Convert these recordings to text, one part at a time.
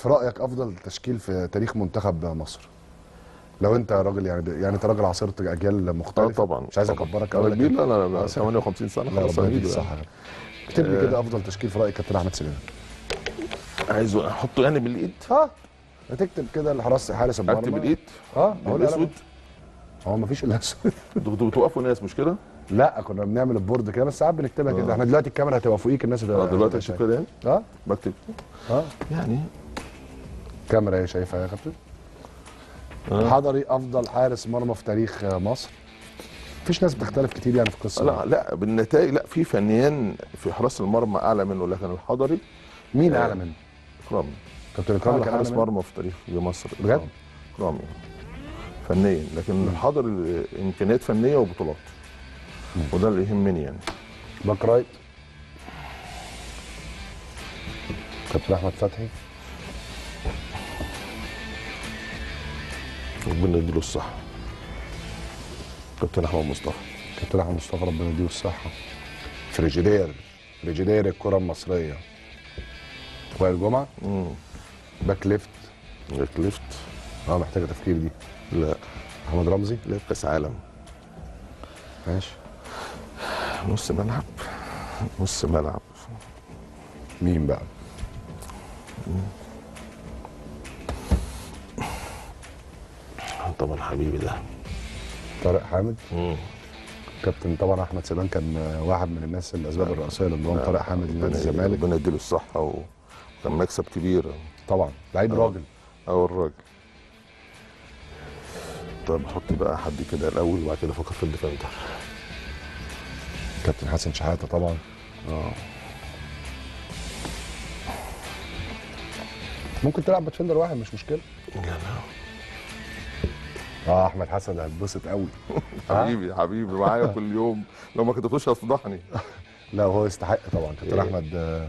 في رايك افضل تشكيل في تاريخ منتخب مصر لو انت راجل يعني يعني انت راجل عاصرت اجيال اه مختلفه طبعا مش عايز طبعا. اكبرك انا أقول لك كبير لا لا لا آه، 58 سنه لا خلاص ربنا أميد يديك يعني. الصحه اكتب لي كده افضل تشكيل في رايك كابتن احمد سليمان عايزه احطه يعني بالايد اه هتكتب كده الحراس حارس المرمى اكتب بالايد اه هو لا، لا. بالاسود هو مفيش الا اسود انتوا كنتوا بتوقفوا ناس مش كده؟ لا كنا بنعمل البورد كده بس ساعات بنكتبها كده احنا دلوقتي الكاميرا هتبقى فوقيك الناس اه دلوقتي اشوف كده يعني اه بكتب اه يعني كاميرا ايه شايفها يا كابتن آه. حضري افضل حارس مرمى في تاريخ مصر مفيش ناس بتختلف كتير يعني في القصه لا لا بالنتائج لا في فنيان في حراس المرمى اعلى منه لكن الحضري مين آه. اعلى منه اكرامي كابتن اكرامي اعلى كان حارس أعلى منه؟ مرمى في تاريخ مصر بجد؟ اكرامي فنيا لكن الحضري امكانيات فنيه وبطولات وده اللي يهمني يعني باك رايت كابتن احمد فتحي ربنا يديله الصحه كابتن احمد مصطفى كابتن احمد مصطفى ربنا يديله الصحه فريجيدير فريجيدير الكره المصريه وائل جمعه امم باك ليفت باك ليفت اه محتاجه تفكير دي لا محمد رمزي لا كاس عالم ماشي نص ملعب نص ملعب مين بقى طبعا حبيبي ده طارق حامد مم. كابتن طبعا احمد سليمان كان واحد من الناس الاسباب الرئيسيه لانضمام طارق حامد لنادي ربنا- الزمالك ربنا يديله الصحه وكان مكسب كبير طبعا لعيب راجل او الراجل طب حط بقى حد كده الاول وبعد كده فكر في الديفندر كابتن حسن شحاته طبعا اه ممكن تلعب بتفندر واحد مش مشكله لا لا اه احمد حسن هتبسط قوي حبيبي حبيبي معايا كل يوم لو ما كتبتوش هتفضحني لا هو يستحق طبعا كابتن إيه. احمد آه،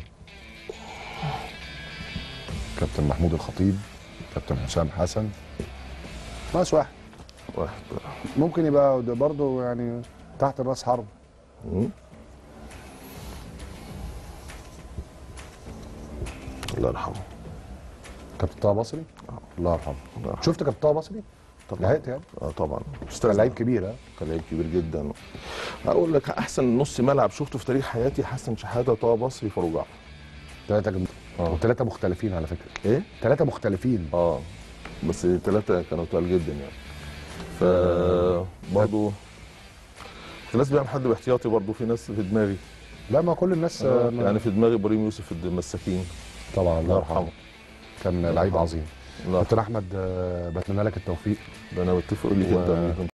كابتن محمود الخطيب كابتن حسام حسن ناقص واحد واحد ممكن يبقى ده برضه يعني تحت الراس حرب مم. الله يرحمه كابتن طه بصري الله يرحمه الله يرحمه. شفت كابتن طه بصري طبعا لحقت يعني اه طبعا كان استاذ لعيب كبير ها كان لعيب كبير جدا اقول لك احسن نص ملعب شفته في تاريخ حياتي حسن شحاته طه بصري فاروق جعفر ثلاثة جم... آه. وثلاثة مختلفين على فكرة ايه ثلاثة مختلفين اه بس ثلاثة كانوا تقال جدا يعني ف برضه في ناس بيعمل حد باحتياطي برضه في ناس في دماغي لا ما كل الناس آه. آه، ما- يعني في دماغي ابراهيم يوسف المساكين طبعا الله يرحمه كان لعيب يرحمه. عظيم الله كابتن احمد آه، بتمنى لك التوفيق ده انا متفق لي و- جدا